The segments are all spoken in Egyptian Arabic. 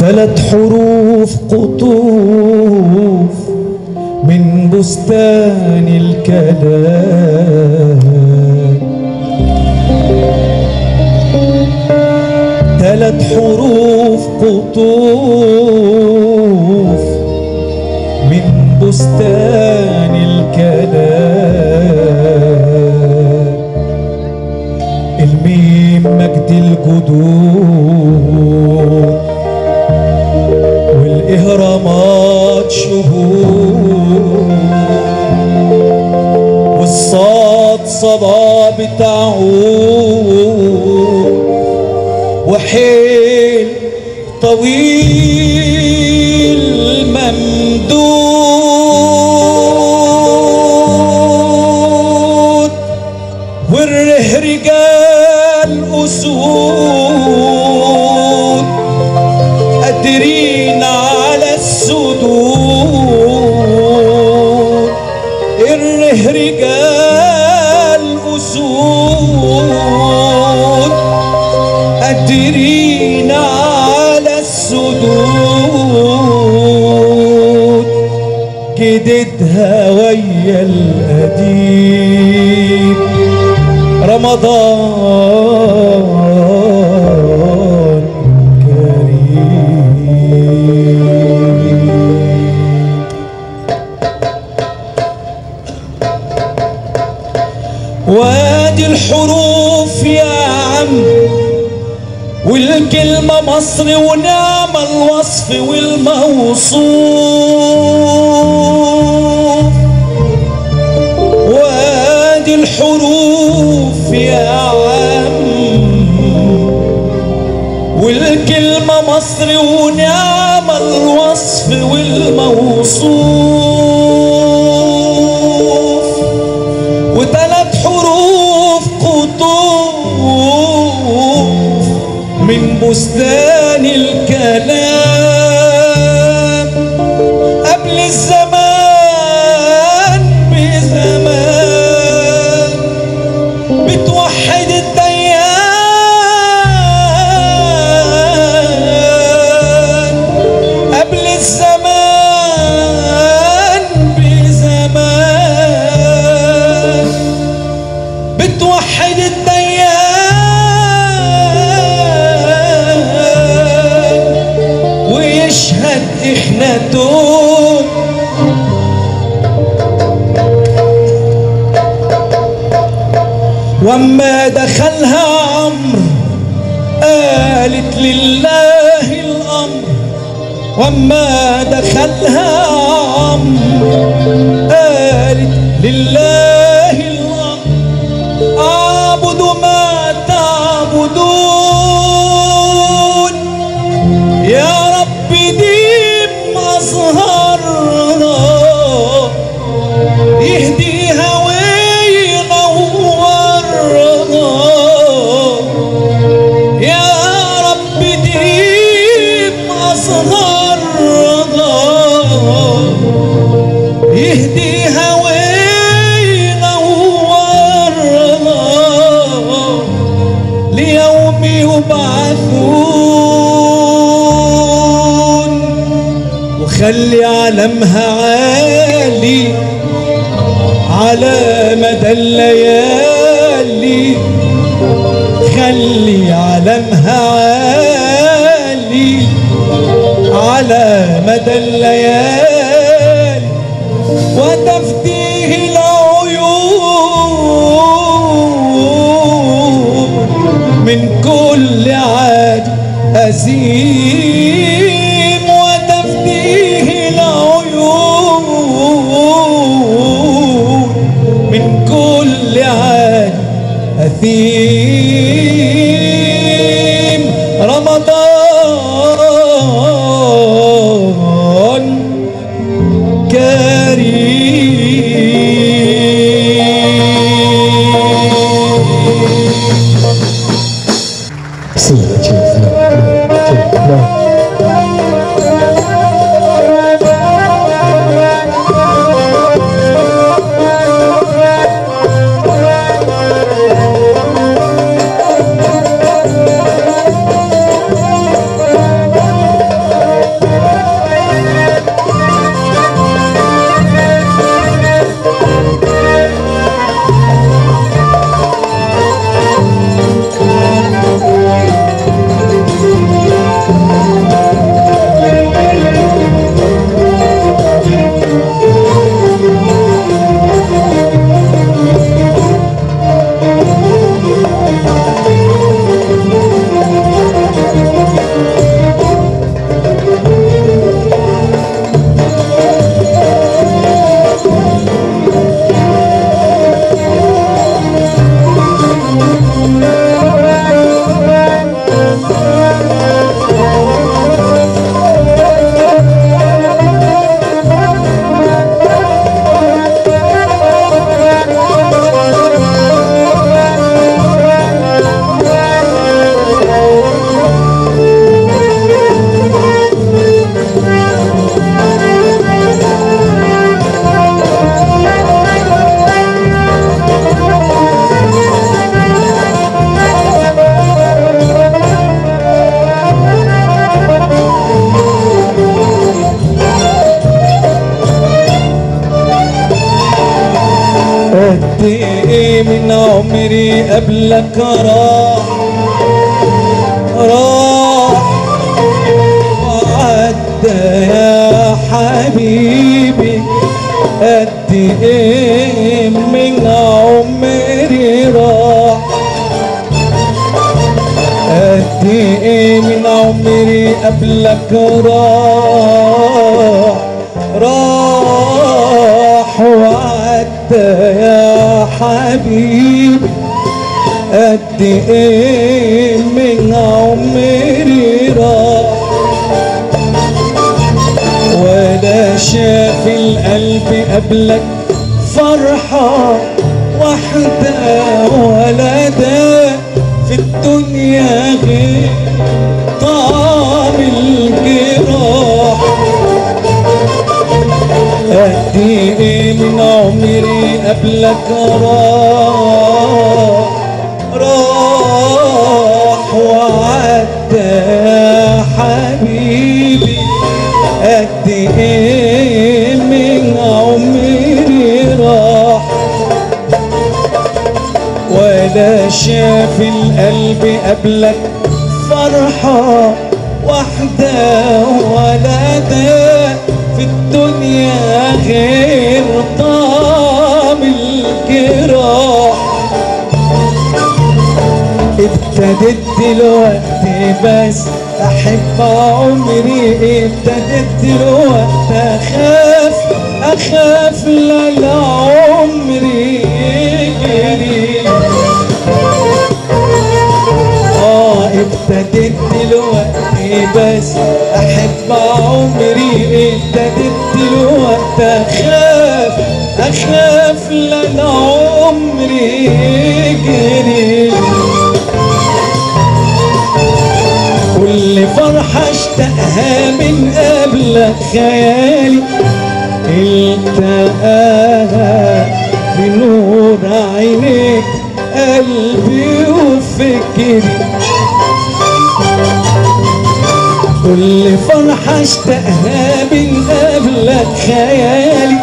ثلاث حروف قطوف من بستان الكلام ثلاث حروف قطوف من بستان الكلام الميم مجد الجدود والإهرامات شهود والصاد صبا بتعود وحيل طويل ممدود والره رجال أسود قادرين على السدود الره رجال أسود قادرين على السدود جددها ويا القديم رمضان كريم وادي الحروف يا عم والكلمة مصر ونعم الوصف والموصوف وادي الحروف يا عم والكلمة مصر ونعم الوصف والموصوف وثلاث حروف قطوف من بستان الكلام قبل الزمان بزمان بتوحد الديان قبل الزمان بزمان بتوحد الديان ويشهد إخناتهم وما دخلها عمرو قالت لله الأمر وما دخلها عمرو قالت لله الأمر أعبد ما تعبدون يا رب ديم أظهرنا يهديها وينورنا يا رب ديم أصغرنا يهديها وينورنا ليوم يبعثون وخلي علمها عالي على مدى الليالي خلي علمها عالي على مدى الليالي وتفتيه العيون من كل عاد أزيم وتفتيه العيون من كل عاد أثيم رمضان كريم 四九三九六。 Thank قد ايه من عمري قبلك راح راح وعدى يا حبيبي قد ايه من عمري راح قد ايه من عمري قبلك راح راح وعدى يا حبيبي قد ايه من عمري راح ولا شاف القلب قبلك فرحة واحدة ولا ده في الدنيا غير طعم الجراح قد ايه من عمري قبلك راح راح وعدى يا حبيبي قد ايه من عمري راح ولا شاف القلب قبلك فرحة واحدة ولا ده في الدنيا غير طعم الجراح ابتدت دلوقتي بس احب عمري ابتدت دلوقتي اخاف اخاف لا لا عمري يجري اه ابتدت دلوقتي بس احب عمري ابتدت دلوقتي اخاف اخاف لا لا عمري يجري كل فرحة اشتقها من قبلك خيالي التقاها بنور عينيك قلبي وفكري كل فرحة اشتقها من قبلك خيالي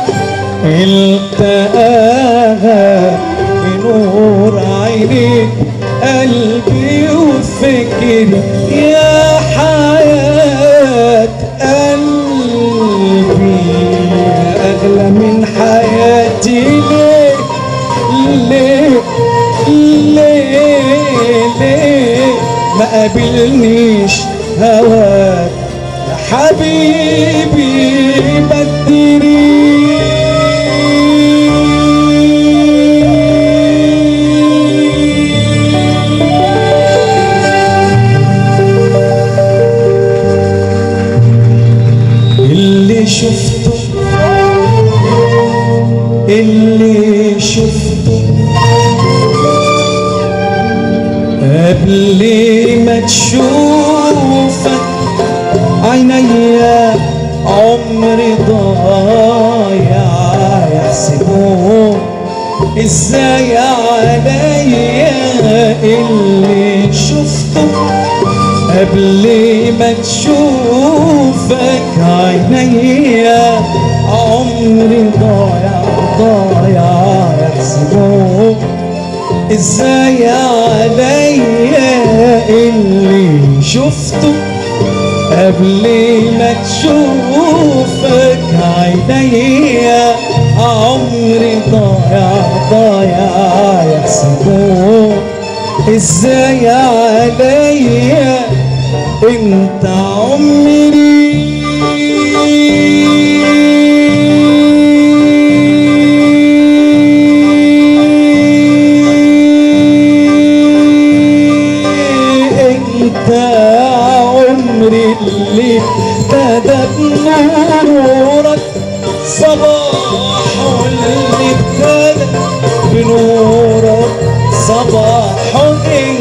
التقاها بنور عينيك قلبي وفكري يا حياة قلبي أغلى من حياتي ليه ليه ليه ليه ما قابلنيش هواك يا حبيبي بدري اللي شفته اللي شفته قبل ما تشوفك عينيا عمري ضايع يحسبوه ازاي عليا اللي شفته قبل ما تشوفك عينيا عمري ضايع ضايع يحسبوه ازاي عليا اللي شفته قبل ما تشوفك عينيا عمري ضايع ضايع يحسبوه ازاي عليا انت عمري انت عمري اللي ابتدى بنورك صباح اللي ابتدى بنورك صباح